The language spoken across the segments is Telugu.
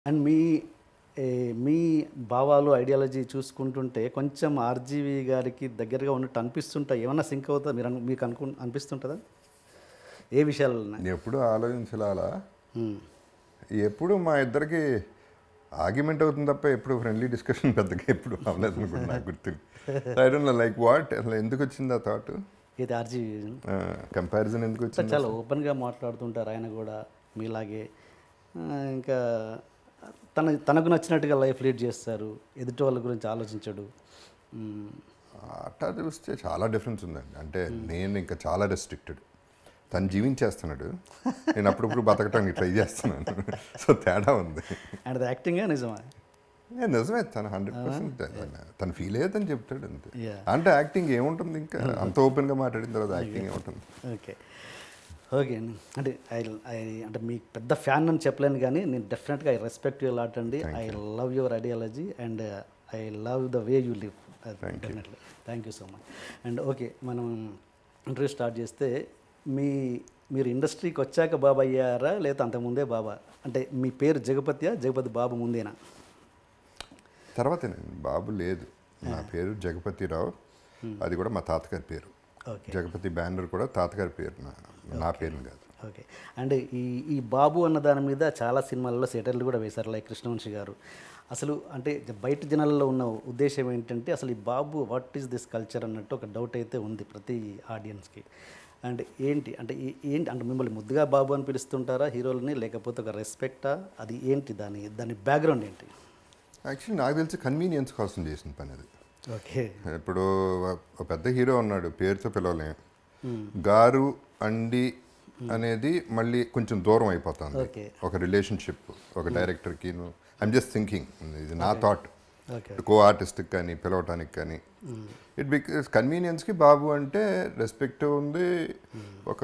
అండ్ మీ ఏ, మీ భావాలు ఐడియాలజీ చూసుకుంటుంటే కొంచెం ఆర్జీవి గారికి దగ్గరగా ఉన్నట్టు అనిపిస్తుంటాయి ఏమన్నా సింక్ అవుతా మీరు అను- మీకు అనుకు అనిపిస్తుంటుందా ఏ విషయాలు ఎప్పుడు ఆలోచించాలా ఎప్పుడు మా ఇద్దరికి ఆర్గ్యుమెంట్ అవుతుంది తప్ప ఎప్పుడు ఫ్రెండ్లీ డిస్కషన్ పెద్దగా ఎప్పుడు అవ్వలేదు అనుకుంటా నాకు గుర్తు ఐ డోంట్ లైక్ వాట్ అసలు ఎందుకు వచ్చింది ఆ థాట్ ఇది ఆర్జీవి కంపారిజన్ ఎందుకు వచ్చింది చాలా ఓపెన్గా మాట్లాడుతుంటారు ఆయన కూడా మీలాగే ఆ, ఇంకా తన తనకు నచ్చినట్టుగా లైఫ్ లీడ్ చేస్తారు ఎదుటి వాళ్ళ గురించి ఆలోచించడు మ్మ్. అట్టా చూస్తే చాలా డిఫరెన్స్ ఉందండి అంటే నేను ఇంకా చాలా రెస్ట్రిక్టెడ్ తను జీవించేస్తున్నాడు నేను అప్పుడప్పుడు బతకటానికి ట్రై చేస్తున్నాను సో తేడా ఉంది అండ్ అది యాక్టింగా నిజమా ఏ, నిజమే తను హండ్రెడ్ పర్సెంట్ తను ఫీల్ అయ్యేదని చెప్తాడు అంతే Yeah. అంటే యాక్టింగ్ ఏముంటుంది ఇంకా అంత ఓపెన్గా మాట్లాడిన తర్వాత యాక్టింగ్ ఏముంటుంది ఓకే ఓకే అండి అంటే ఐ ఐ అంటే మీకు పెద్ద ఫ్యాన్ అని చెప్పలేను కానీ నేను డెఫినెట్గా ఐ రెస్పెక్ట్ యూ లాట్ అండి I love your ideology and I love the way you live definitely thank you so much and okay మనం ఇంటర్వ్యూ స్టార్ట్ చేస్తే మీ మీరు ఇండస్ట్రీకి వచ్చాక బాబా అయ్యారా లేదా అంతకుముందే బాబా అంటే మీ పేరు జగపతియా జగపతి బాబు ముందేనా తర్వాత బాబు లేదు నా పేరు జగపతిరావు అది కూడా మా తాతగారి పేరు ఓకే జగపతి బ్యానర్ కూడా తాతగారి పేరు నా నా పేరు కాదు ఓకే అండ్ ఈ ఈ బాబు అన్న దాని మీద చాలా సినిమాలలో సెటర్లు కూడా వేశారు లైక్ కృష్ణవంశి గారు అసలు అంటే బయట జనాల్లో ఉన్న ఉద్దేశం ఏంటంటే అసలు ఈ బాబు వాట్ ఈస్ దిస్ కల్చర్ అన్నట్టు ఒక డౌట్ అయితే ఉంది ప్రతి ఆడియన్స్కి అండ్ ఏంటి అంటే ఈ- ఏంటి అంటే మిమ్మల్ని ముద్దుగా బాబు అని పిలుస్తుంటారా హీరోలని లేకపోతే ఒక రెస్పెక్టా అది ఏంటి దాని దాని బ్యాక్గ్రౌండ్ ఏంటి యాక్చువల్లీ నాకు తెలిసి కన్వీనియన్స్ కోసం చేసిన పని అది ఓకే ఇప్పుడు ఒక పెద్ద హీరో ఉన్నాడు పేరుతో పిలవలేం గారు అండి అనేది మళ్ళీ కొంచెం దూరం అయిపోతుంది Okay. ఒక రిలేషన్షిప్ ఒక డైరెక్టర్కి ఐమ్ జస్ట్ థింకింగ్ ఇది నా థాట్ ఓకే కో ఆర్టిస్ట్కి కానీ పిలవటానికి కానీ ఇట్ బికాస్ కన్వీనియన్స్కి బాబు అంటే రెస్పెక్ట్ ఉంది ఒక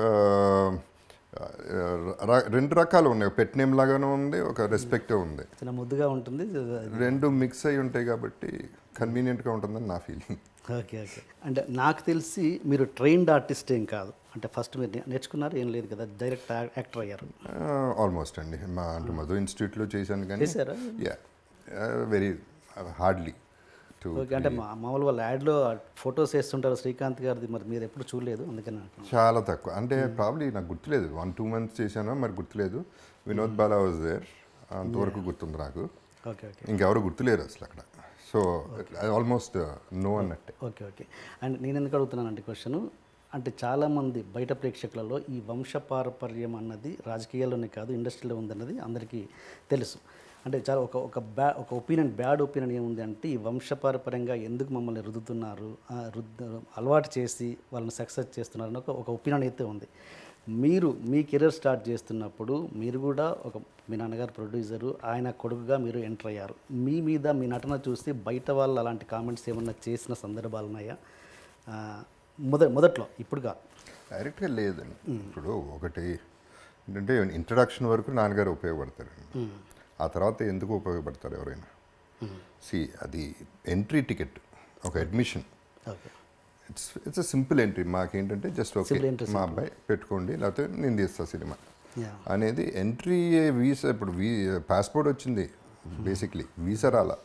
ఆ, ర- రెండు రకాలు ఉన్నాయి పెట్ నేమ్ లాగానే ఉంది ఒక రెస్పెక్ట్ ఉంది చిన్న ముద్దుగా ఉంటుంది రెండు మిక్స్ అయి ఉంటాయి కాబట్టి కన్వీనియంట్గా ఉంటుందని నా ఫీలింగ్ ఓకే ఓకే అంటే నాకు తెలిసి మీరు ట్రైన్డ్ ఆర్టిస్ట్ ఏం కాదు అంటే ఫస్ట్ మీరు నే- నేర్చుకున్నారు ఏం లేదు కదా డైరెక్ట్ యాక్టర్ అయ్యారు ఆల్మోస్ట్ అండి మా అంటే మధు ఇన్స్టిట్యూట్లో చేశాను కానీ చేశారా yeah very hardly to okay అంటే మా మామూలు వాళ్ళ యాడ్లో ఫొటోస్ వేస్తుంటారు శ్రీకాంత్ గారిది మరి మీరు ఎప్పుడు చూడలేదు అందుకని అంటున్నాను చాలా తక్కువ అంటే ప్రాబ్లీ నాకు గుర్తులేదు వన్ టూ మంత్స్ చేశాను మరి గుర్తులేదు వినోద్ బాలా వాజ్ దేర్ అంతవరకు గుర్తుంది నాకు ఓకే ఓకే ఇంకెవరు గుర్తులేరు అసలు అక్కడ సో ఆల్మోస్ట్ నో అన్నట్టే ఓకే ఓకే అండ్ నేను ఎందుకు అడుగుతున్నానంటే క్వశ్చన్ అంటే చాలామంది బయట ప్రేక్షకులలో ఈ వంశపారపర్యం అన్నది రాజకీయాల్లోనే కాదు ఇండస్ట్రీలో ఉందన్నది అందరికీ తెలుసు అంటే చాలా ఒక ఒక బ్యా ఒక ఒపీనియన్ బ్యాడ్ ఒపీనియన్ ఏముంది అంటే ఈ వంశపారపర్యంగా ఎందుకు మమ్మల్ని రుద్దుతున్నారు ఆ, రుద్ద అలవాటు చేసి వాళ్ళని సక్సెస్ చేస్తున్నారు అని ఒక ఒక ఒపీనియన్ అయితే ఉంది మీరు మీ కెరీర్ స్టార్ట్ చేస్తున్నప్పుడు మీరు కూడా ఒక మీ నాన్నగారు ప్రొడ్యూసరు ఆయన కొడుకుగా మీరు ఎంటర్ అయ్యారు మీ మీద మీ నటన చూసి బయట వాళ్ళు అలాంటి కామెంట్స్ ఏమన్నా చేసిన సందర్భాలు ఉన్నాయా ఆ, మొద మొదట్లో ఇప్పుడు కాదు డైరెక్ట్గా లేదండి ఇప్పుడు ఒకటి ఏంటంటే ఇంట్రడక్షన్ వరకు నాన్నగారు ఉపయోగపడతారండి ఆ తర్వాత ఎందుకు ఉపయోగపడతారు ఎవరైనా సి అది ఎంట్రీ టికెట్ ఒక admission okay it's it's simple entry మాకేంటంటే జస్ట్ ఓకే Simple entry, మా అబ్బాయి పెట్టుకోండి లేకపోతే నేను తీస్తా సినిమా యా అనేది ఎంట్రీ వీసా ఇప్పుడు వీ పాస్పోర్ట్ వచ్చింది బేసిక్లీ వీసా రాలా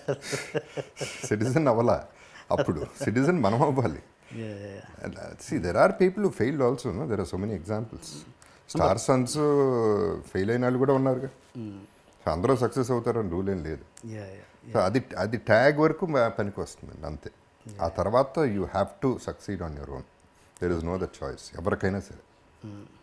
సిటిజన్ అవ్వాలా అప్పుడు సిటిజన్ మనం అవ్వాలి see there are people who failed also no there are so many examples star sons fail అయిన వాళ్ళు కూడా ఉన్నారు సో అందరూ సక్సెస్ అవుతారని రూల్ ఏం లేదు యా యా సో అది అది ట్యాగ్ వరకు మా- పనికి వస్తుందండి అంతే ఆ తర్వాత you have to succeed on your own there is no the choice ఎవరికైనా సరే